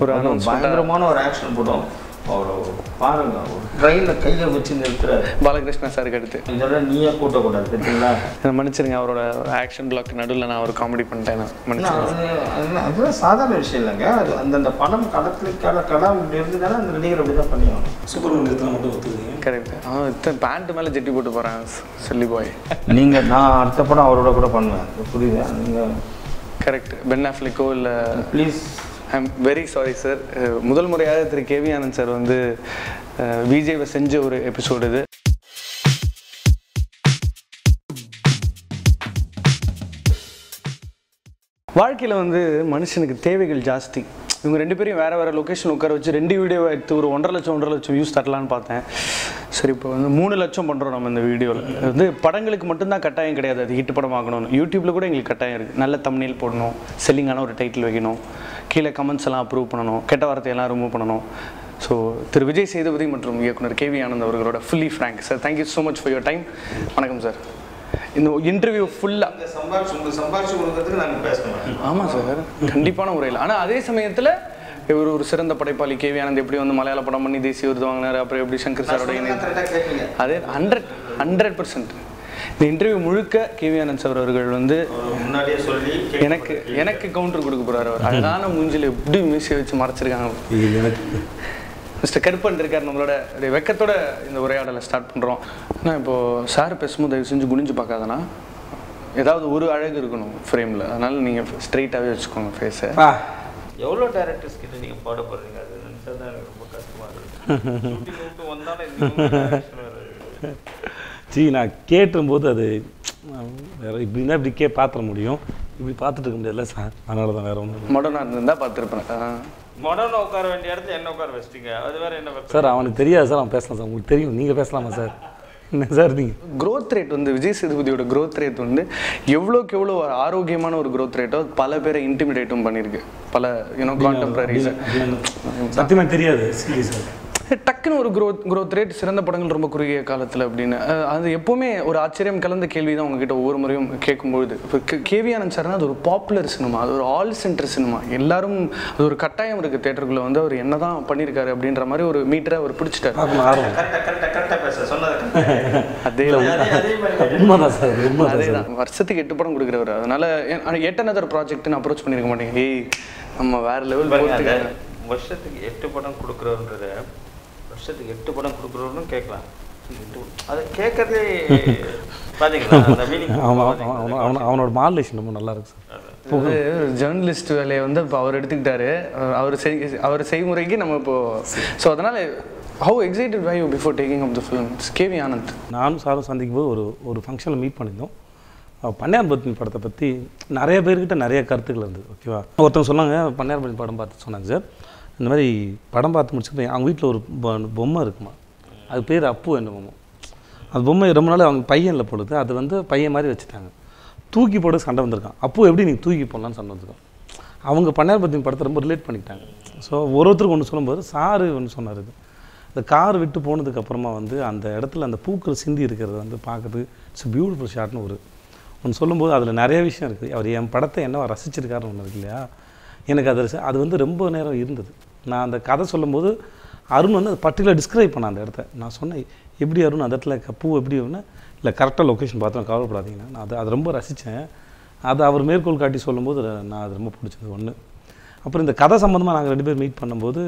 ஒரு பயங்கரமான ஒரு ஆக்ஷன் படம் அவர் பாருங்க ஒரு ட்ரெயினில் கையை வச்சு நிறுத்துறாரு பாலகிருஷ்ணா சாருக்கு அடுத்து இதெல்லாம் நீயே கூட்டக்கூடாது தெரியுங்களா என்னை மன்னிச்சிருங்க அவரோட ஆக்ஷன் பிளாக் நடுவில் நான் ஒரு காமெடி பண்ணிட்டேன் நான் மன்னிச்சிருங்க அது- அது- அதுதான் சாதாரண விஷயம் இல்லைங்க அது அந்தந்த படம் கடத்துல கல கலாம் இப்படி இருந்ததுன்னா அந்த நடிகர் அப்படி தான் பண்ணுவாங்க சூப்பர் நிறுத்தினா மட்டும் ஒத்துக்கிறீங்க கரெக்ட் அவன் இத்தனை பேண்ட் மேலே ஜெட்டி போட்டு போகிறான் சொல்லி பாய் நீங்கள் நான் அடுத்த படம் அவரோட கூட பண்ணுவேன் புரியுதா நீங்கள் கரெக்ட் பென் ஆஃப்லிக்கோ இல்லை please I am very sorry sir முதல் முறையாக திரு கேவி ஆனந்த் சார் வந்து விஜய்வை செஞ்ச ஒரு எபிசோடு இது வாழ்க்கையில் வந்து மனுஷனுக்கு தேவைகள் ஜாஸ்தி இவங்க ரெண்டு பேரையும் வேறு வேறு லொக்கேஷன் உட்கார வச்சு ரெண்டு வீடியோ எடுத்து ஒரு ஒன்றரை லட்சம் ஒன்றரை லட்சம் வியூஸ் தட்டலான்னு பார்த்தேன் சரி இப்போ வந்து மூணு லட்சம் பண்ணுறோம் நம்ம இந்த வீடியோவில் வந்து படங்களுக்கு மட்டும்தான் கட்டாயம் கிடையாது அது ஹிட் படம் ஆகணும்னு யூடியூப்பில் கூட எங்களுக்கு கட்டாயம் இருக்குது நல்ல தம்னீல் போடணும் செல்லிங்கான ஒரு டைட்டில் வைக்கணும் கீழே கமெண்ட்ஸ் எல்லாம் அப்ரூவ் பண்ணணும் கெட்ட வார்த்தையெல்லாம் ரிமூவ் பண்ணணும் ஸோ திரு விஜய் சேதுபதி மற்றும் இயக்குனர் கேவி ஆனந்த் அவர்களோட fully frank sir thank you so much for your time வணக்கம் சார் இந்த இன்டர்வியூ ஃபுல்லாக சம்பாரிச்சு உங்களுக்கு சம்பாரிச்சு கொடுக்கறதுக்கு நாங்கள் பேசணும் ஆமாம் சார் கண்டிப்பான முறையில் ஆனால் அதே சமயத்தில் இவர் ஒரு சிறந்த படைப்பாளி கேவி ஆனந்த் எப்படி வந்து மலையாள படம் பண்ணி தேசிய விருது வாங்கினார் அப்புறம் எப்படி சங்கர் சாரோட இணைந்து கரெக்டாக கேட்பீங்க அதே ஹண்ட்ரட் ஹண்ட்ரட் பர்சன்ட் இந்த இன்டர்வியூ முழுக்க கேவி ஆனந்த் சார் அவர்கள் வந்து முன்னாடியே சொல்லி எனக்கு எனக்கு கவுண்டர் கொடுக்க போறாரு அவர் அழகான மூஞ்சில எப்படி மீசை வச்சு மறைச்சிருக்காங்க இது எனக்கு மிஸ்டர் கருப்பன் இருக்கார் நம்மளோட ஒரு வெக்கத்தோட இந்த உரையாடலை ஸ்டார்ட் பண்ணுறோம் ஆனால் இப்போது சார் பேசும்போது தயவு செஞ்சு குனிஞ்சு பார்க்காதனா ஏதாவது ஒரு அழகு இருக்கணும் ஃப்ரேமில் அதனால நீங்கள் ஸ்ட்ரைட்டாகவே வச்சுக்கோங்க ஃபேஸை ஆ எவ்வளோ டேரக்டர்ஸ் கிட்ட நீங்கள் பாட போகிறீங்க அது நினச்சா தான் எனக்கு ரொம்ப கஷ்டமாக இருக்குது ஷூட்டிங் விட்டு வந்தாலும் இந்த ஜி நான் கேட்டும்போது அது வேற இப்படின்னா இப்படி கே பார்த்துட முடியும் இப்படி பார்த்துட்டு இருக்க முடியாதுல்ல சார் அதனால தான் வேற ஒன்றும் மொடனாக இருந்திருந்தால் பார்த்துருப்பேன் மொடர்ன் உட்கார வேண்டிய இடத்துல என்ன உட்கார வச்சிட்டீங்க அது வேற என்ன பிரச்சனை? சார் அவனுக்கு தெரியாது சார் அவன் பேசலாம் சார் உங்களுக்கு தெரியும் நீங்கள் பேசலாமா சார் என்ன சார் நீங்கள் growth ரேட் வந்து விஜய் சேதுபதியோட growth ரேட் வந்து எவ்வளோக்கு எவ்வளோ ஒரு ஆரோக்கியமான ஒரு growth ரேட்டோ பல பேரை இன்டிமிடேட்டும் பண்ணியிருக்கு பல யூனோ கான்டெம்பரரிஸ் சத்தியமாக தெரியாது சீரியஸாக டக்குன்னு ஒரு growth growth ரேட் சிறந்த படங்கள் ரொம்ப குறுகிய காலத்தில் அப்படின்னு அஹ் அது எப்போவுமே ஒரு ஆச்சரியம் கலந்த கேள்வி தான் உங்ககிட்ட ஒவ்வொரு முறையும் கேட்கும்பொழுது இப்போ கேவி ஆனந்த் சார்னா அது ஒரு பாப்புலர் சினிமா அது ஒரு ஆல் சென்டர் சினிமா எல்லாரும் அது ஒரு கட்டாயம் இருக்குது தேட்டருக்குள்ளே வந்து அவர் என்ன தான் பண்ணியிருக்காரு அப்படின்ற மாதிரி ஒரு மீட்டரை அவர் பிடிச்சிட்டாரு பார்க்கணும் ஆர்வம் கரெக்டாக கரெக்டாக கரெக்டாக பேச சொன்னது அதே அதே அதே மாதிரி உண்மைதான் சார் உண்மைதான் அதே தான் வருஷத்துக்கு எட்டு படம் கொடுக்குறவர் அதனால எட் another ப்ராஜெக்ட்னு அப்ரோச் பண்ணியிருக்க மாட்டேங்க ஏய் நம்ம வேற லெவல் பாருங்க, போட்டு அந்த வருஷத்துக்கு எட்டு படம் கொடுக்குறோன்றத வருஷத்துக்கு எட்டு படம் கொடுக்குறோன்னு கேட்கலாம் எட்டு- அதை கேட்கறதே பாத்தீங்களா அந்த மீனிங் அவன் அவன் அவன் அவனோட மாடலேஷன் ரொம்ப நல்லா இருக்கு சார் ஜேர்னலிஸ்ட் வேலையை வந்து இப்போ அவர் எடுத்துக்கிட்டாரு அஹ் அவர் செய் அவர் செய்முறைக்கு நம்ம இப்போ ஸோ அதனால how excited why you before taking off the film KV Anand நானும் சாரும் சந்திக்கும் போது ஒரு ஒரு ஃபங்க்ஷனில் மீட் பண்ணியிருந்தோம் அஹ் பன்னியார் பத்தினி படத்தை பற்றி நிறைய பேர்கிட்ட நிறைய கருத்துக்கள் இருந்தது ஓகேவா ஒருத்தவங்க சொன்னாங்க பன்னியார் பத்தினி படம் பார்த்து சொன்னாங்க சார் இந்த மாதிரி படம் பார்த்து முடிச்சுட்டு அவங்க வீட்டில் ஒரு பொ- பொம்மை இருக்குமா அது பேர் அப்பு என்னமோ அந்த பொம்மை ரொம்ப நாள் அவங்க பையனில் பொழுது அது வந்து பையன் மாதிரி வச்சுட்டாங்க தூக்கி போட சண்டை வந்திருக்கான் அப்போ எப்படி நீங்கள் தூக்கி போடலான்னு சண்டை வந்திருக்கான் அவங்க பன்னியார் பத்தினி படத்தை ரொம்ப ரிலேட் பண்ணிக்கிட்டாங்க ஸோ ஒரு ஒருத்தருக்கு ஒன்று சொல்லும்போது சாரு ஒன்று சொன்னார் இது இந்த கார் விட்டு போனதுக்கு அப்புறமா வந்து அந்த இடத்துல அந்த பூக்கள் சிந்தி இருக்கிறத வந்து பார்க்குறது இட்ஸ் பியூட்டிஃபுல் ஷாட்னு ஒரு ஒன்று சொல்லும்போது அதில் நிறைய விஷயம் இருக்குது அவர் என் படத்தை என்னவா ரசிச்சிருக்காருன்னு ஒன்று இருக்கு இல்லையா எனக்கு அது ரசி- அது வந்து ரொம்ப நேரம் இருந்தது நான் அந்த கதை சொல்லும்போது அருண் வந்து பர்டிகுலர் டிஸ்கிரைப் பண்ண அந்த இடத்த நான் சொன்னேன் எப்படி அருண் அந்த இடத்துல க- பூ எப்படி அப்படின்னா இல்லை கரெக்டாக லொக்கேஷன் பார்த்தோம் கவலைப்படாதீங்கன்னா நான் அதை அது ரொம்ப ரசித்தேன் அதை அவர் மேற்கோள் காட்டி சொல்லும்போது நான் அது ரொம்ப பிடிச்சது ஒன்று அப்புறம் இந்த கதை சம்மந்தமாக நாங்கள் ரெண்டு பேர் மீட் பண்ணும்போது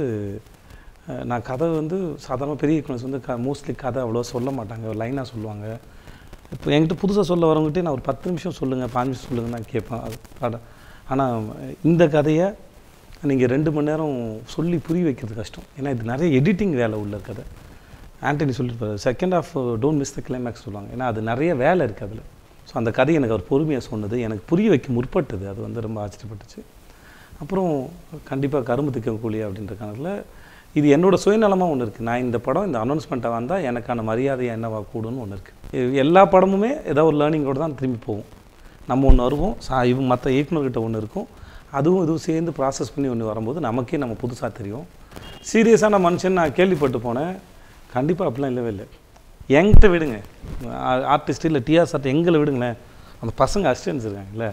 அஹ், நான் கதை வந்து சாதாரண பெரிய இயக்குனர்ஸ் வந்து க மோஸ்ட்லி கதை அவ்வளோ சொல்ல மாட்டாங்க ஒரு லைனாக சொல்லுவாங்க இப்போ என்கிட்ட புதுசாக சொல்ல வரவங்ககிட்ட நான் ஒரு பத்து நிமிஷம் சொல்லுங்கள் பாஞ்சு நிமிஷம் சொல்லுங்கள் நான் கேட்பேன் அது படம் ஆனால் இந்த கதையை நீங்கள் ரெண்டு மணி நேரம் சொல்லி புரிய வைக்கிறது கஷ்டம் ஏன்னா இது நிறைய எடிட்டிங் வேலை உள்ள கதை ஆண்டனி சொல்லியிருப்பாரு second half don't miss the climax சொல்லுவாங்க ஏன்னா அது நிறைய வேலை இருக்குது அதில் ஸோ அந்த கதை எனக்கு அவர் பொறுமையாக சொன்னது எனக்கு புரிய வைக்க முற்பட்டது அது வந்து ரொம்ப ஆச்சரியப்பட்டுச்சு அப்புறம் கண்டிப்பாக கரும்பு திக்க கூலி அப்படின்ற கணக்கில் இது என்னோட சுயநலமாக ஒன்று இருக்குது நான் இந்த படம் இந்த அனௌன்ஸ்மெண்ட்டாக வந்தால் எனக்கான மரியாதை என்னவா கூடுன்னு ஒன்று இருக்குது எல்லா படமுமே ஏதோ ஒரு லேர்னிங்கோடு தான் திரும்பி போகும் நம்ம ஒன்று வருவோம் சா இவங்க மற்ற இயக்குனர்கிட்ட ஒன்று இருக்கும் அதுவும் இதுவும் சேர்ந்து ப்ராசஸ் பண்ணி ஒன்று வரும்போது நமக்கே நம்ம புதுசாக தெரியும் சீரியஸான மனுஷன் நான் கேள்விப்பட்டு போனேன் கண்டிப்பாக அப்படிலாம் இல்லவே இல்லை என்கிட்ட விடுங்க ஆர்டிஸ்ட் இல்லை டிஆர் சார்ட்ட எங்களை விடுங்களேன் அந்த பசங்க அசிஸ்டன்ஸ் இருக்காங்கல்ல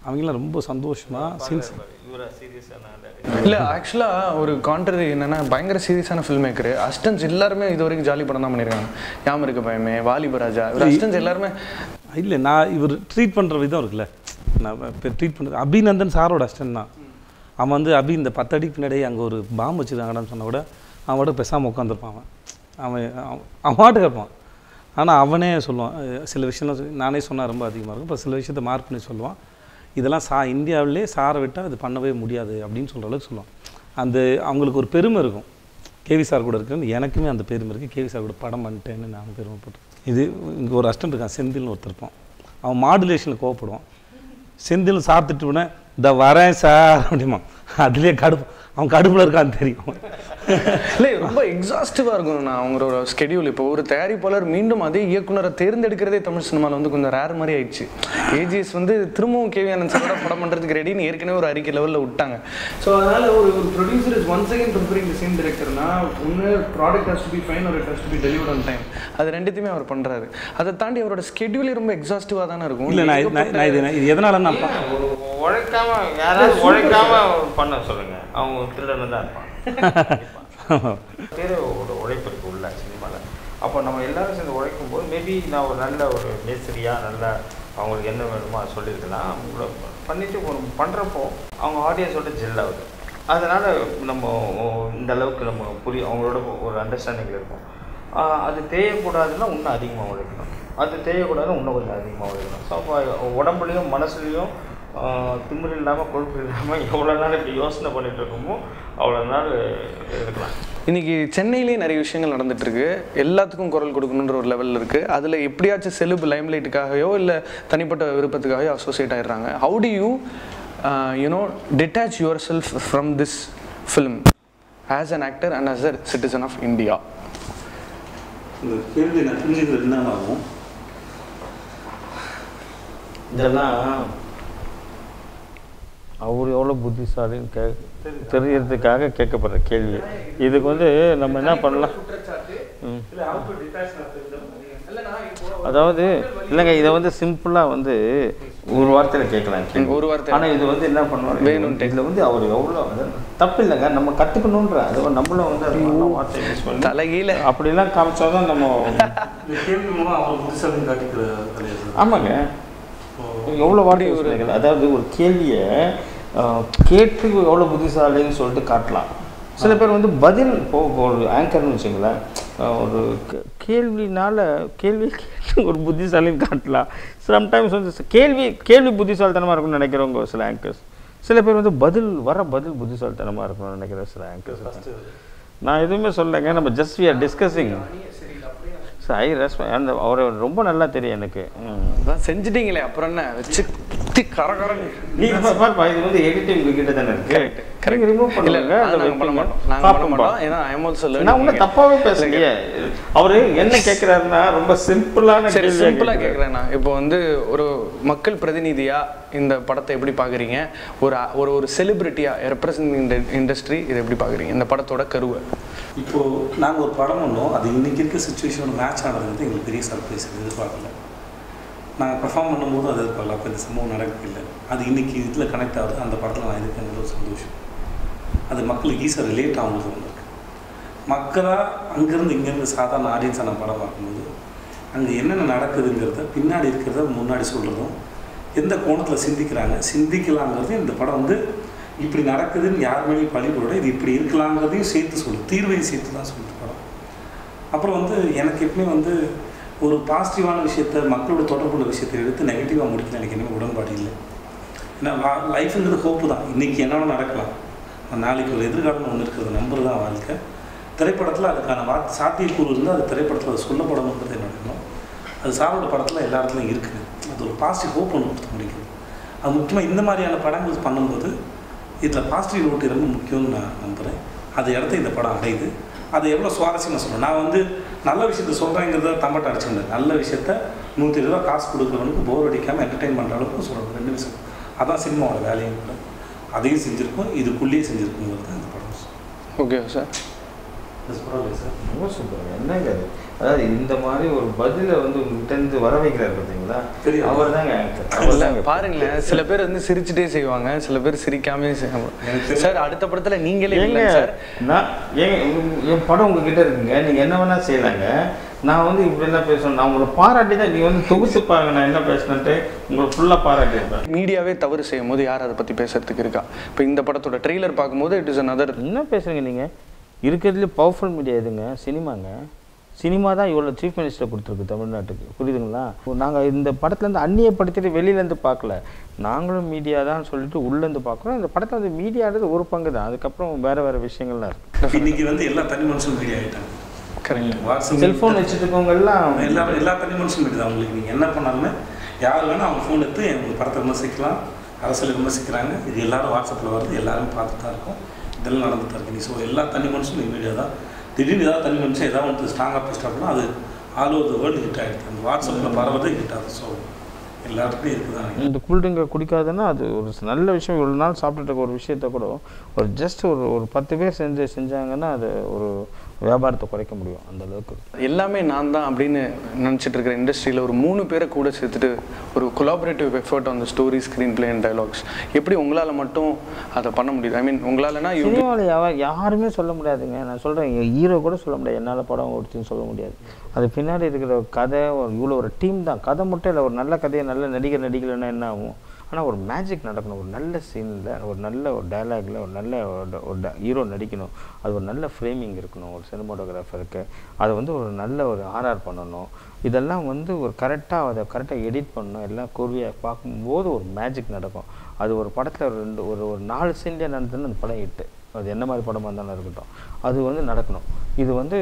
அவங்களாம் ரொம்ப சந்தோஷமாக சீன்ஸ் இவரா சீரியஸான இல்லை ஆக்சுவலாக ஒரு கான்ட்ரரி என்னன்னா பயங்கர சீரியஸான ஃபில்ம் மேக்கர் அஸ்டன்ஸ் எல்லாருமே இது வரைக்கும் ஜாலி படம் தான் பண்ணியிருக்காங்க யாம் இருக்க பயமே வாலிபராஜா இவர் அஸ்டன்ஸ் எல்லாருமே இல்லை நான் இவர் ட்ரீட் பண்ணுற விதம் இருக்குல்ல நான் இப்போ ட்ரீட் பண்ணுறது அபிநந்தன் சாரோட அஸ்டன் தான் அவன் வந்து அபி இந்த பத்து அடிக்கு பின்னாடி அங்கே ஒரு பாம்பு வச்சுருக்காங்கடான்னு சொன்ன கூட அவன் கூட பேசாமல் உட்காந்துருப்பான் அவன் அவன் அவன் அவன் பாட்டுக்கு இருப்பான் ஆனால் அவனே சொல்லுவான் அஹ் சில விஷயம்லாம் சொல்லி- நானே சொன்னால் ரொம்ப அதிகமாக இருக்கும் இப்போ சில விஷயத்த மார்க் பண்ணி சொல்லுவான் இதெல்லாம் சா இந்தியாவிலே சாரை விட்டால் இது பண்ணவே முடியாது அப்படின்னு சொல்கிற அளவுக்கு சொல்லுவான் அந்த அவங்களுக்கு ஒரு பெருமை இருக்கும் கேவி சார் கூட இருக்குன்னு எனக்குமே அந்த பெருமை இருக்குது கேவி சார் கூட படம் பண்ணிட்டேன்னு நான் பெருமைப்பட்டேன் இது இங்கே ஒரு அஸ்டன்ட் இருக்கான் செந்தில்னு ஒருத்தர் இருப்பான் அவன் மாடுலேஷனில் கோவப்படுவான் செந்தில் சாப்பிட்டுட்டு உடனே இந்த வரேன் சார் அப்படிமா அதுலேயே கடுப்பு அவன் கடுப்பில் இருக்கான்னு தெரியும் இல்லை ரொம்ப எக்ஸாஸ்டிவாக இருக்கும் நான் அவங்களோட ஸ்கெடியூல் இப்போ ஒரு தயாரிப்பாளர் மீண்டும் அதே இயக்குனரை தேர்ந்தெடுக்கிறதே தமிழ் சினிமாவில் வந்து கொஞ்சம் ரேர் மாதிரி ஆயிடுச்சு ஏஜிஎஸ் வந்து திரும்பவும் கேவி ஆனந்த் சாரோட படம் பண்ணுறதுக்கு ரெடின்னு ஏற்கனவே ஒரு அறிக்கை லெவலில் விட்டாங்க ஸோ அதனால் ஒரு ஒரு producer is once again preferring the same டிரெக்டர்னா ஒன்று product has to be fine ஒரு has to be delivered on time அது ரெண்டுத்தையுமே அவர் பண்ணுறாரு அதை தாண்டி அவரோட ஸ்கெடியூலே ரொம்ப எக்ஸாஸ்டிவாக தானே இருக்கும் இல்லை நான் இது- நான் நான் இது நான் இது எதனால நான் பா- ஒரு உழைக்காம யாராவது உழைக்காம பண்ண சொல்லுங்க அவங்க திருடன்னு தான் இருப்பான் பேரோட உழைப்பு இருக்கு உள்ள சினிமாவில் அப்போ நம்ம எல்லாரும் சேர்ந்து உழைக்கும் போது மேபி நான் ஒரு நல்ல ஒரு மேஸ்திரியா நல்ல அவங்களுக்கு என்ன வேணுமோ அதை சொல்லியிருக்கலாம் அவங்கள பண்ணிட்டு ஒரு பண்ணுறப்போ அவங்க ஆடியன்ஸோட ஜெல் ஆகுது அதனால் நம்ம இந்த அளவுக்கு நம்ம புரிய அவங்களோட ஒரு அண்டர்ஸ்டாண்டிங்கில் இருப்போம் ஆஹ் அது தேயக்கூடாதுன்னா இன்னும் அதிகமாக உழைக்கணும் அது தேயக்கூடாதுன்னா இன்னும் கொஞ்சம் அதிகமாக உழைக்கணும் ஸோ அப்போ உடம்புலையும் மனசுலையும் ஆஹ் திமிரு இல்லாமல் கொழுப்பு இல்லாமல் எவ்வளோ நாள் இப்படி யோசனை பண்ணிட்டு இருக்கோமோ அவ்வளோ நாள் இருக்கலாம் இன்னைக்கு சென்னையிலேயே நிறைய விஷயங்கள் நடந்துட்டு இருக்கு எல்லாத்துக்கும் குரல் கொடுக்கணுன்ற ஒரு லெவலில் இருக்கு அதில் எப்படியாச்சும் செலுப்பு லைம்லைட்டுக்காகவோ இல்லை தனிப்பட்ட விருப்பத்துக்காகவோ அசோசியேட் ஆயிடுறாங்க how do you you know detach yourself from this film as an actor and as a citizen of India இந்த கேள்வி நான் புரிஞ்சுக்கிறது என்ன ஆகும் இதெல்லாம் அவர் எவ்வளோ புத்திசாலின்னு கே தெரியறதுக்காக கேட்கப்படுற கேள்வி இதுக்கு வந்து நம்ம என்ன பண்ணலாம் ம். அதாவது இல்லைங்க இதை வந்து சிம்பிளாக வந்து ஒரு வார்த்தையில் கேட்கலாம் கேள்வி. ஒரு வார்த்தை ஆனா இது வந்து என்ன பண்ணுவாங்க வேணும்ன்ட்டு. இதில் வந்து அவர் எவ்வளோ தப்பு இல்லைங்க நம்ம கற்றுக்கணுன்ற அது நம்மளும் வந்து அது நல்ல வார்த்தை யூஸ் பண்ணி தலைகீழ அப்படிலாம் காமிச்சாதான் நம்ம இந்த கேள்வி மூலம் அவர் புத்திசாலின்னு காட்டிக்கிற கலையா சார் ஆமாங்க எவ்வளோ வாட்டி யூஸ் பண்ணிக்கலாம் அதாவது ஒரு கேள்வியை ஆஹ், கேட்டு எவ்வளோ புத்திசாலின்னு சொல்லிட்டு காட்டலாம் சில பேர் வந்து பதில் இப்போ இப்போ ஒரு ஆங்கர்னு வச்சுங்களேன் ஆஹ், ஒரு கே- கேள்வினால கேள்வி கேட்டு ஒரு புத்திசாலின்னு காட்டலாம் சம்டைம்ஸ் வந்து ச- கேள்வி கேள்வி புத்திசாலித்தனமாக இருக்கும்னு நினைக்கிறவங்க சில ஆங்கர்ஸ் சில பேர் வந்து பதில் வர பதில் புத்திசாலித்தனமாக இருக்கணும்னு நினைக்கிற சில ஆங்கர்ஸ் நான் எதுவுமே சொல்லலைங்க நம்ம just we are discussing I respect அந்த அவரை ரொம்ப நல்லா தெரியும் எனக்கு ம் அதான் செஞ்சுட்டீங்களே அப்புறம் என்ன வச்சு குத்தி கரகரன்னு நீங்க பா- பாருப்பா, இது வந்து editing கிட்ட தானே இருக்கு. நீங்க remove இல்ல பண்ணுங்க, அதை நாங்க பண்ண வைப்பீங்க. மாட்டோம் நாங்க பண்ண பாப்போம்பா. மாட்டோம் ஏன்னா ஐ எம் ஆல்சோ நான் ஒன்றும் தப்பாவே பேசலையே அவரு என்ன கேட்கிறாருன்னா ரொம்ப சிம்பிளான சரி கேள்வியா சிம்பிளாக கேட்கிறாரு. கேட்குறேன் நான் இப்போ வந்து ஒரு மக்கள் பிரதிநிதியா இந்த படத்தை எப்படி பார்க்குறீங்க ஒரு ஒரு ஒரு செலிபிரிட்டியாக ரெப்ரசன்ட் இந்த இண்டஸ்ட்ரி இதை எப்படி பார்க்குறீங்க இந்த படத்தோட கருவை இப்போது நாங்கள் ஒரு படம் பண்ணோம் அது இன்றைக்கி இருக்க சுச்சுவேஷனோட மேட்ச் ஆனது வந்து எங்களுக்கு பெரிய சர்ப்ரைஸ் எதிர்பார்க்கல நாங்கள் பெர்ஃபார்ம் பண்ணும்போது அது எதிர்பார்க்கல அப்போ இந்த சம்பவம் நடக்கல அது இன்றைக்கி இதில் கனெக்ட் ஆகுது அந்த படத்தில் நான் இருக்கேங்கிற ஒரு சந்தோஷம் அது மக்களுக்கு ஈஸியாக ரிலேட் ஆகும்போது ஒன்று இருக்கு மக்களாக அங்கேருந்து இங்கேருந்து சாதாரண ஆடியன்ஸாக நான் படம் பார்க்கும்போது அங்கே என்னென்ன நடக்குதுங்கிறத பின்னாடி இருக்கிறத முன்னாடி சொல்கிறதும் எந்த கோணத்தில் சிந்திக்கிறாங்க சிந்திக்கலாங்கிறது இந்த படம் வந்து இப்படி நடக்குதுன்னு யார் மேலேயும் பழி போட இது இப்படி இருக்கலாங்கிறதையும் சேர்த்து சொல்லும் தீர்வையும் சேர்த்து தான் சொல்லுது படம் அப்புறம் வந்து எனக்கு எப்பவுமே வந்து ஒரு பாசிட்டிவான விஷயத்த மக்களோட தொடர்புள்ள விஷயத்தை எடுத்து நெகட்டிவாக முடிக்கல எனக்கு என்னமே உடன்பாடு இல்லை ஏன்னா லைஃப்ங்கிறது ஹோப்பு தான் இன்றைக்கி என்ன நடக்கலாம் நாளைக்கு ஒரு எதிர்காலம் ஒன்று இருக்கிறது நம்புறது தான் வாழ்க்கை திரைப்படத்தில் அதுக்கான வா சாத்தியக்கூறு இருந்தால் அது திரைப்படத்தில் அது சொல்லப்படணுன்றது என்னோட எண்ணம் அது சாரோட படத்தில் எல்லா இடத்துலையும் இருக்குது அது ஒரு பாசிட்டிவ் ஹோப் ஒன்று கொடுத்து முடிக்குது அது முக்கியமாக இந்த மாதிரியான படங்கள் பண்ணும்போது இதில் பாசிட்டிவ் நோட்டு ரொம்ப முக்கியம்னு நான் நம்புகிறேன் அது இடத்த இந்த படம் அடையுது அது எவ்வளோ சுவாரஸ்யமாக சொல்லணும் நான் வந்து நல்ல விஷயத்த சொல்கிறேங்கிறத தம்பட்ட அடிச்சிருந்தேன் நல்ல விஷயத்த நூற்றி இருபது ரூபா காசு கொடுக்குறவனுக்கு போர் அடிக்காமல் என்டர்டெயின் பண்ணுற அளவுக்கு சொல்லணும் ரெண்டு விஷயம் அதான் சினிமாவோட வேலையும் கூட அதையும் செஞ்சுருக்கோம் இதுக்குள்ளேயே செஞ்சுருக்கோங்கிறது தான் இந்த படம் ஓகே சார் பரவாயில்ல சார் ரொம்ப சூப்பர் என்னங்க அது அதாவது இந்த மாதிரி ஒரு பதிலை வந்து உங்ககிட்ட இருந்து வர வைக்கிறார் பார்த்தீங்களா தெரியும். அவர் தாங்க ஆங்கர் அவர் தாங்க பாருங்களேன் சில பேர் வந்து சிரிச்சுட்டே செய்வாங்க சில பேர் சிரிக்காமே செய்வாங்க சார் அடுத்த படத்துல நீங்களே ஏங்க இல்லைங்க சார் நான் ஏங்க உங்க- என் படம் உங்ககிட்ட இருக்குங்க நீங்க என்ன வேணா செய்யலாங்க நான் வந்து இப்படி எல்லாம் பேசணும் நான் உங்களை பாராட்டி தான் நீங்க வந்து தொகுத்து பாருங்க நான் என்ன பேசினேன்ட்டு உங்களை ஃபுல்லாக பாராட்டியிருப்பேன் மீடியாவே தவறு செய்யும் போது யார் அதை பத்தி பேசுறதுக்கு இருக்கா இப்போ இந்த படத்தோட ட்ரெய்லர் பார்க்கும்போது இட் இஸ் another என்ன பேசுறீங்க நீங்க இருக்கிறதுலே பவர்ஃபுல் மீடியா எதுங்க சினிமாங்க சினிமா தான் இவ்வளோ சீஃப் மினிஸ்டர் கொடுத்துருக்கு தமிழ்நாட்டுக்கு புரியுதுங்களா நாங்கள் இந்த படத்துலேருந்து அந்நியப்படுத்திட்டு வெளியிலேருந்து பார்க்கல நாங்களும் மீடியா தான் சொல்லிட்டு உள்ளேருந்து பார்க்குறோம் இந்த படத்தில் வந்து மீடியான்றது ஒரு பங்கு தான் அதுக்கப்புறம் வேறு வேறு விஷயங்கள்லாம் இருக்குது இன்னைக்கு வந்து எல்லா தனி மனுஷனும் மீடியா ஆகிட்டாங்க கரெக்ட் வாட்ஸ்அப் செல்ஃபோன் வச்சுட்டு இருக்கவங்க எல்லாம் எல்லா எல்லா தனி மனுஷனும் மீடியா தான் உங்களுக்கு நீங்கள் என்ன பண்ணாலுமே யார் வேணால் அவங்க ஃபோன் எடுத்து எங்கள் படத்தை விமர்சிக்கலாம் அரசியல் விமர்சிக்கிறாங்க இது எல்லாரும் வாட்ஸ்அப்பில் வருது எல்லாரும் பார்த்துட்டு தான் இருக்கும் இதெல்லாம் நடந்துட்டு இருக்கு நீ ஸோ எல்லா தனி மனுஷனும் மீடியா தான் திடீர்னு ஏதாவது தனி மனுஷன் ஏதாவது வந்து ஸ்ட்ராங்காக பேசிட்டாங்கன்னா அது all over the world hit ஆகிடுது அந்த வாட்ஸ்அப்பில் பரவதே ஹிட் ஆகுது ஸோ எல்லாத்துக்கும் இருக்குதான் இந்த கூல்ட்ரிங்கை குடிக்காதுன்னா அது ஒரு நல்ல விஷயம் இவ்வளோ நாள் சாப்பிட்டுட்டு இருக்க ஒரு விஷயத்த கூட ஒரு ஜஸ்ட் ஒரு ஒரு பத்து பேர் செஞ்சு செஞ்சாங்கன்னா அது ஒரு வியாபாரத்தை குறைக்க முடியும் அந்த அளவுக்கு எல்லாமே நான் தான் அப்படின்னு நினச்சிட்டு இருக்கிற இண்டஸ்ட்ரியில் ஒரு மூணு பேரை கூட சேர்த்துட்டு ஒரு collaborative effort on the story screenplay and dialogues எப்படி உங்களால் மட்டும் அதை பண்ண முடியுது ஐ மீன் உங்களாலனா you- சினிமாவில் யாவ யாருமே சொல்ல முடியாதுங்க நான் சொல்கிறேன் ஹீரோ கூட சொல்ல முடியாது என்னால் படம் ஓடிச்சுன்னு சொல்ல முடியாது அது பின்னாடி இருக்கிற ஒரு கதை ஒரு இவ்வளோ ஒரு டீம் தான் கதை மட்டும் இல்லை ஒரு நல்ல கதையை நல்ல நடிகர் நடிக்கலைன்னா என்ன ஆகும் ஆனால் ஒரு மேஜிக் நடக்கணும் ஒரு நல்ல சீனில் ஒரு நல்ல ஒரு டயலாகில் ஒரு நல்ல ஒரு- ஒரு ஹீரோ நடிக்கணும் அது ஒரு நல்ல ஃப்ரேமிங் இருக்கணும் ஒரு சினிமாட்டோகிராஃபருக்கு அதை வந்து ஒரு நல்ல ஒரு ஆர்ஆர் பண்ணணும் இதெல்லாம் வந்து ஒரு கரெக்டாக அதை கரெக்டாக எடிட் பண்ணணும் எல்லாம் கூர்வியாக பார்க்கும்போது ஒரு மேஜிக் நடக்கும் அது ஒரு படத்தில் ஒரு ரெண்டு ஒரு ஒரு நாலு சீன்லேயே நடந்துன்னு அந்த படம் ஹிட்டு அது என்ன மாதிரி படமாக இருந்தாலும் இருக்கட்டும் அது வந்து நடக்கணும் இது வந்து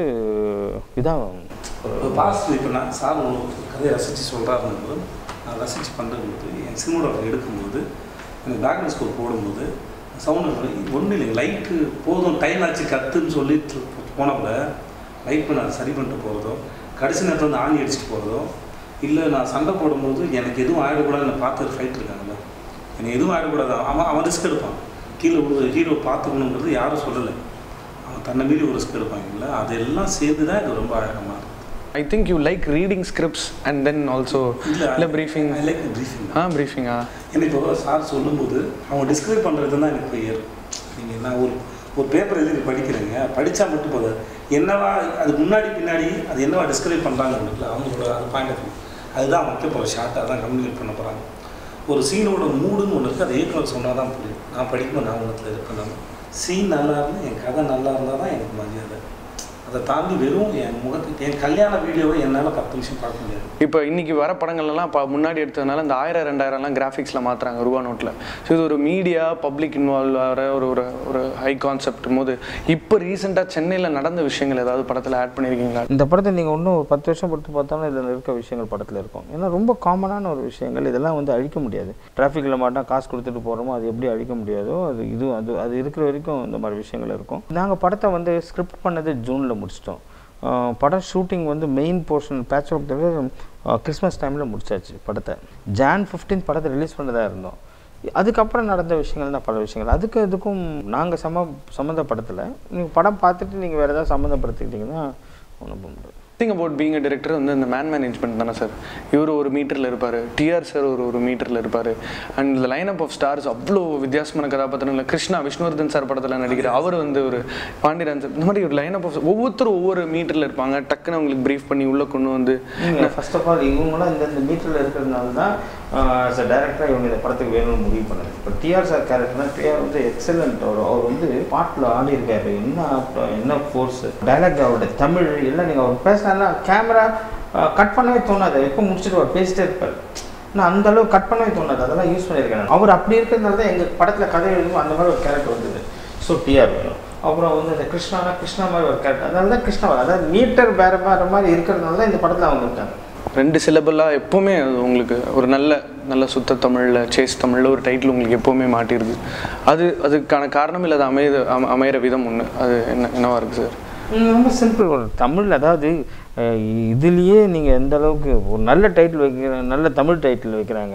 இதான் ஒரு ஒரு பாசிட்டிவ் இப்போ நான் சார் ஒரு கதையை ரசித்து சொல்கிறாருன்னு நான் ரசித்து பண்ணும்போது என் சினிமாவில் எடுக்கும்போது எனக்கு பேக்ரவுண்ட் ஸ்கோர் போடும்போது சவுண்டு ஒன்றும் இல்லை லைட்டு போதும் டைம் ஆச்சு கத்துன்னு சொல்லிட்டு போனப்பல லைட் பண்ண அதை சரி பண்ணிட்டு போகிறதோ கடைசி நேரத்தில் வந்து ஆணி அடிச்சுட்டு போகிறதோ இல்லை நான் சண்டை போடும்போது எனக்கு எதுவும் ஆகிடக்கூடாதுன்னு பார்த்து ஃபைட் இருக்காங்கல்ல எனக்கு எதுவும் ஆகிடக்கூடாது அவன் அவன் ரிஸ்க் எடுப்பான் கீழே விழுது ஹீரோ பார்த்துக்கணுங்கிறது யாரும் சொல்லலை அவன் தன்னை மீறி ஒரு ரிஸ்க் எடுப்பாங்கல்ல அதெல்லாம் சேர்ந்து தான் இது ரொம்ப அழகமாக இருக்கும் I think you like reading scripts and then also இல்லை briefing I like briefing ah ப்ரீஃபிங்கா எனக்கு இப்போ சார் சொல்லும்போது அவங்க டிஸ்கிரைப் பண்ணுறது தான் எனக்கு போய் ஏறும் நீங்கள் நான் ஒரு ஒரு பேப்பர் எழுதி படிக்கிறேங்க படித்தா மட்டும் போதும் என்னவா அதுக்கு முன்னாடி பின்னாடி அது என்னவா டிஸ்கிரைப் பண்ணுறாங்க இருக்குல்ல அவங்களோட அது பாயிண்ட் ஆஃப் அதுதான் வைக்க போகிற ஷார்ட்டாக தான் கம்யூனிகேட் பண்ண போகிறாங்க ஒரு சீனோட மூடுன்னு ஒன்று இருக்குது அது இயக்குனர் சொன்னால் தான் புரியும் நான் படிக்கும்போது நான் ஒன்றத்தில் இருப்பேன் நம்ம சீன் நல்லா இருந்தால் என் கதை நல்லா இருந்தால் தான் எனக்கு மரியாதை அதை தாண்டி வெறும் என் முகத்துக்கு என் கல்யாண வீடியோவை என்னால் பத்து நிமிஷம் பார்க்க முடியாது இப்போ இன்னைக்கு வர படங்கள்லாம் இப்போ முன்னாடி எடுத்ததுனால இந்த ஆயிரம் ரெண்டாயிரம்லாம் கிராஃபிக்ஸில் மாற்றுறாங்க ரூபா நோட்டில் ஸோ இது ஒரு மீடியா பப்ளிக் இன்வால்வ் ஆகிற ஒரு ஒரு ஒரு ஹை கான்செப்ட் போது இப்போ ரீசெண்டாக சென்னையில் நடந்த விஷயங்கள் ஏதாவது படத்தில் ஆட் பண்ணியிருக்கீங்களா இந்த படத்தை நீங்கள் இன்னும் ஒரு பத்து வருஷம் பொறுத்து பார்த்தாலும் இதில் இருக்க விஷயங்கள் படத்தில் இருக்கும் ஏன்னா ரொம்ப காமனான ஒரு விஷயங்கள் இதெல்லாம் வந்து அழிக்க முடியாது டிராஃபிக்கில் மாட்டா காசு கொடுத்துட்டு போகிறோமோ அது எப்படி அழிக்க முடியாதோ அது இது அது அது இருக்கிற வரைக்கும் இந்த மாதிரி விஷயங்கள் இருக்கும் நாங்கள் படத்தை வந்து ஸ்கிரிப்ட் பண்ணது ஜூனில் முடிச்சிட்டோம் ஆஹ் படம் ஷூட்டிங் வந்து main portion patch work Christmas டைமில் முடிச்சாச்சு படத்தை ஜான் 15 படத்தை ரிலீஸ் பண்ணதாக இருந்தோம் அதுக்கப்புறம் நடந்த விஷயங்கள் தான் பல விஷயங்கள் அதுக்கு இதுக்கும் நாங்கள் சம சம்மந்தப்படத்தில் நீங்கள் படம் பார்த்துட்டு நீங்கள் வேறு ஏதாவது சம்மந்தப்படுத்திக்கிட்டிங்கன்னா ஒன்றும் பண்ண முடியாது think about being a director வந்து இந்த மேன் மேனேஜ்மெண்ட் தானே சார் இவர் ஒரு மீட்டரில் இருப்பார் டிஆர் சார் ஒரு ஒரு மீட்டரில் இருப்பார் அண்ட் இந்த லைன் அப் ஆஃப் ஸ்டார்ஸ் அவ்வளோ வித்தியாசமான கதாபாத்திரங்கள் கிருஷ்ணா விஷ்ணுவர்தன் சார் படத்தில் நடிக்கிற அவர் வந்து ஒரு பாண்டியராஜன் சார் இந்த மாதிரி ஒரு லைன் அப் ஆஃப் ஒவ்வொருத்தரும் ஒவ்வொரு மீட்டரில் இருப்பாங்க டக்குன்னு அவங்களுக்கு ப்ரீஃப் பண்ணி உள்ளே கொண்டு வந்து நீங்கள் ஃபர்ஸ்ட் ஆஃப் ஆல் இவங்களாம் இந்த இந்த மீட்டரில் இருக்கிறதுனால தான் ஆஸ் அ டேரக்டராக இவங்க இந்த படத்துக்கு வேணும்னு முடிவு பண்ணது இப்போ டிஆர் சார் கேரக்டர்னா டிஆர் வந்து எக்ஸலண்ட் அவர் அவர் வந்து பாட்டில் ஆடி இருக்காரு என்ன ஆட்டம் என்ன ஃபோர்ஸ் டைலாக் அவருடைய தமிழ் எல்லாம் நீங்கள் அவர் பேசினா கேமரா கட் பண்ணவே தோணாது எப்போ முடிச்சுட்டு அவர் பேசிட்டே இருப்பார் நான் அந்த அளவு கட் பண்ணவே தோணாது அதெல்லாம் யூஸ் பண்ணியிருக்கேன் அவர் அப்படி இருக்கிறதுனால தான் எங்கள் படத்தில் கதை எழுதும் அந்த மாதிரி ஒரு கேரக்டர் வந்தது ஸோ டிஆர் வேணும் அப்புறம் வந்து இந்த கிருஷ்ணானா கிருஷ்ணா மாதிரி ஒரு கேரக்டர் அதனால தான் கிருஷ்ணா வரும். அதாவது மீட்டர் வேறு வேறு மாதிரி இருக்கிறதுனால தான் இந்த படத்தில் அவங்க இருக்காங்க ரெண்டு சிலபலாக எப்போவுமே அது உங்களுக்கு ஒரு நல்ல நல்ல சுத்த தமிழில் சேஸ் தமிழில் ஒரு டைட்டில் உங்களுக்கு எப்போவுமே மாட்டிருக்கு அது அதுக்கான காரணம் இல்லை அது அமைய அம- அமையிற விதம் ஒன்று அது என்ன என்னவா இருக்குது சார் ம், ரொம்ப சிம்பிள் ஒரு தமிழ் அதாவது அஹ், இதுலேயே நீங்கள் எந்த அளவுக்கு ஒரு நல்ல டைட்டில் வைக்கிற நல்ல தமிழ் டைட்டில் வைக்கிறாங்க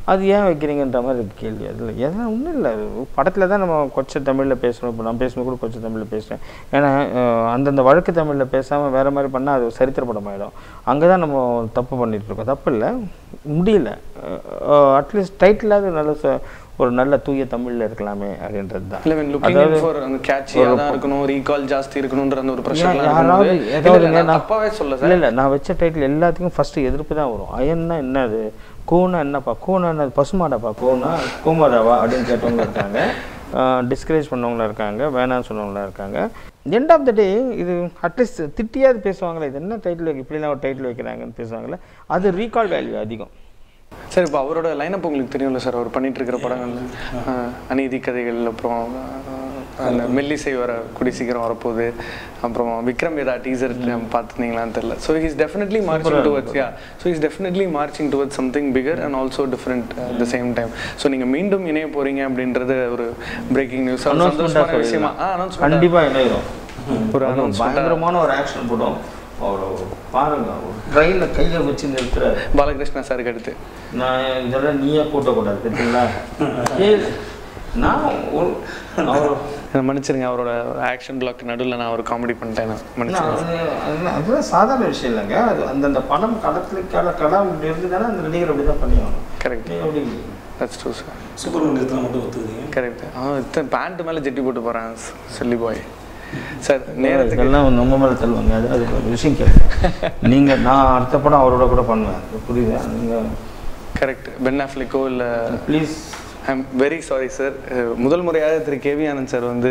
அது ஏன் வைக்கிறீங்கன்ற மாதிரி இருக்கு கேள்வி அதில் எதனா ஒன்றும் இல்லை படத்தில் தான் நம்ம கொச்சை தமிழில் பேசுகிறோம் இப்போ நான் பேசும்போது கூட கொச்சை தமிழில் பேசுகிறேன் ஏன்னா அஹ், அந்தந்த வழக்கு தமிழில் பேசாமல் வேறு மாதிரி பண்ணால் அது ஒரு சரித்திர படம் ஆகிடும் அங்கே தான் நம்ம தப்பு பண்ணிட்டு இருக்கோம் தப்பு இல்லை முடியல அட்லீஸ்ட் டைட்டிலாவது நல்ல ச- ஒரு நல்ல தூய தமிழில் இருக்கலாமே அப்படின்றது தான் இல்லை when looking in for அந்த கேட்சியாக தான் இருக்கணும் ரீகால் ஜாஸ்தி இருக்கணுன்ற அந்த ஒரு ப்ரெஷர்லாம் யாராவது இருக்கும்போது ஏதாவது இல்லை, நான் நான் தப்பாவே சொல்ல சார் இல்லை இல்லை நான் வச்ச டைட்டில் எல்லாத்துக்கும் ஃபஸ்ட்டு எதிர்ப்பு தான் வரும் அயன்னா என்னது கூனா என்னப்பா கூனா என்னது பசுமாடாப்பா கூனா கூமாதாவா அப்படின்னு கேட்டவங்க இருக்காங்க டிஸ்கரேஜ் பண்ணவங்களா இருக்காங்க வேணாம்னு சொன்னவங்களா இருக்காங்க எண்ட் ஆஃப் த டே இது அட்லீஸ்ட் திட்டியாவது பேசுவாங்களே இது என்ன டைட்டில் வைக்க இப்படிலாம் ஒரு டைட்டில் வைக்கிறாங்கன்னு பேசுவாங்களே அது ரீகால் வேல்யூ அதிகம் சார் இப்போ அவரோட லைனப் உங்களுக்கு தெரியும்ல சார் அவர் பண்ணிட்டு இருக்கிற படங்கள்ல அஹ், அநீதி கதைகள் அப்புறம் அஹ், அந்த மெல்லிசை வர கூடி சீக்கிரம் வரப்போகுது அப்புறம் விக்ரம் வேதா டீசர் பார்த்துருந்தீங்களான்னு தெரியல so he's definitely marching towards yeah so is definitely marching towards something bigger and also different at the same time so நீங்கள் மீண்டும் இணைய போறீங்க அப்படின்றது ஒரு பிரேக்கிங் நியூஸ் சந்தோஷமான விஷயமா ஆ அனௌன்ஸ் கண்டிப்பாக இணையிடும் ஒரு அதுவும் announcement ஆ- பயங்கரமான ஒரு ஆக்ஷன் படம் அவர் பாருங்க ஒரு ட்ரெயினில் கையை வச்சு நிறுத்துறாரு பாலகிருஷ்ணா சாருக்கு அடுத்து நான் இதெல்லாம் நீயே கூட்டக்கூடாது பார்த்தீங்களா ஏய், நான் ஒரு அவர் என்னை மன்னிச்சிருங்க அவரோட ஆக்ஷன் பிளாக் நடுவில் நான் ஒரு காமெடி பண்ணிட்டேன் நான் என்ன, மன்னிச்சிருங்க அது- அதெல்லாம் அதெல்லாம் சாதாரண விஷயம் இல்லைங்க அது அந்தந்த படம் களத்துல கல கலம் இப்படி இருந்ததுன்னா அந்த நடிகர் அப்படி தான் பண்ணியாகணும் கரெக்ட் நீ அப்படி தட்ஸ் ட்ரூ சார் சூப்பர் நிறுத்தலாம் மட்டும் ஒத்துக்கிறீங்க கரெக்ட் அவன் இத்தனை பேண்ட் மேலே ஜெட்டி போட்டு போகிறான் சொல்லி பாய் சார் நேரத்துக்கு இதெல்லாம் நம்ம மேலே தள்ளுவாங்க அது அது ஒரு விஷயம் கேட்குறேன் நீங்கள் நான் அடுத்த படம் அவரோட கூட பண்ணுவேன் அது புரியுதா நீங்கள் கரெக்ட் பென் ஆஃப்லிக்கோ இல்லை please I am very sorry sir முதல் முறையாக திரு கேவி ஆனந்த் சார் வந்து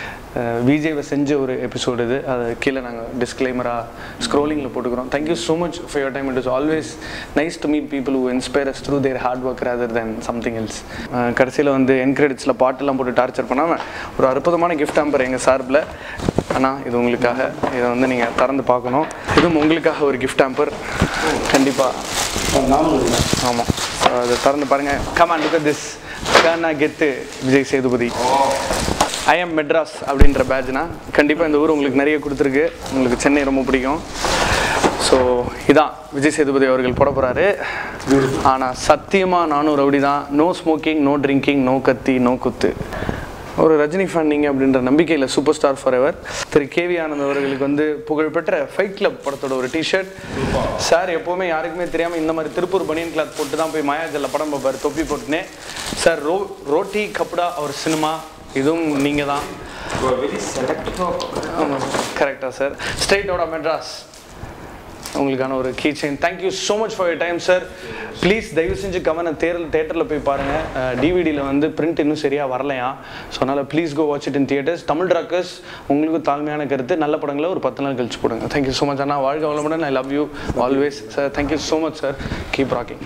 விஜேவை செஞ்ச ஒரு எபிசோடு இது அது கீழே நாங்கள் டிஸ்க்ளைமராக ஸ்க்ரோலிங்கில் போட்டுக்கிறோம் thank you so much for your time it is always nice to meet people who inspire us through their hard work rather then something else கடைசியில் வந்து என் கிரெடிட்ஸில் பாட்டெல்லாம் போட்டு டார்ச்சர் பண்ணாமல் ஒரு அற்புதமான கிஃப்ட் ஆம்பர் எங்கள் சார்பில் அண்ணா இது உங்களுக்காக இதை வந்து நீங்கள் திறந்து பார்க்கணும் இதுவும் உங்களுக்காக ஒரு கிஃப்ட் ஆம்பர் கண்டிப்பாக ஆமாம் அதை திறந்து பாருங்க கமான் லுக் திஸ் கண்ணா கெத்து விஜய் சேதுபதி ஐ எம் மெட்ராஸ் அப்படின்ற பேட்ச்னா கண்டிப்பாக இந்த ஊர் உங்களுக்கு நிறைய கொடுத்துருக்கு உங்களுக்கு சென்னை ரொம்ப பிடிக்கும் ஸோ இதான் விஜய் சேதுபதி அவர்கள் போட போகிறாரு ஆனால் சத்தியமாக நானும் ரவுடி தான் no smoking no drinking no கத்தி நோ குத்து ஒரு ரஜினி ஃபேன் நீங்கள் அப்படின்ற நம்பிக்கையில் சூப்பர் ஸ்டார் ஃபார் எவர் திரு கேவி ஆனந்த் அவர்களுக்கு வந்து புகழ்பெற்ற ஃபைட் கிளப் படத்தோட ஒரு டிஷர்ட் சார் எப்போவுமே யாருக்குமே தெரியாமல் இந்த மாதிரி திருப்பூர் பனியன் கிளாத் போட்டு தான் போய் மாயாஜல்ல படம் பார்ப்பார் தொப்பி போட்டுனே சார் ரோ ரோட்டி கப்டா அவர் சினிமா இதுவும் நீங்கள் தான் வெரி செலக்டிவாக ஆமாம் கரெக்டாக sir straight out of Madras உங்களுக்கான ஒரு key chain thank you so much for your time sir please தயவு செஞ்சு கவனம் தேரில் தேட்டரில் போய் பாருங்கள் டிவிடியில் வந்து பிரிண்ட் இன்னும் சரியாக வரலையா ஸோ அதனால் please go watch it in theatres Tamil Trackers உங்களுக்கு தாழ்மையான கருத்து நல்ல படங்களை ஒரு பத்து நாள் கழிச்சு போடுங்க தேங்க்யூ ஸோ மச் அண்ணா வாழ்க வளமுடன் I love you always sir thank you so much sir keep rocking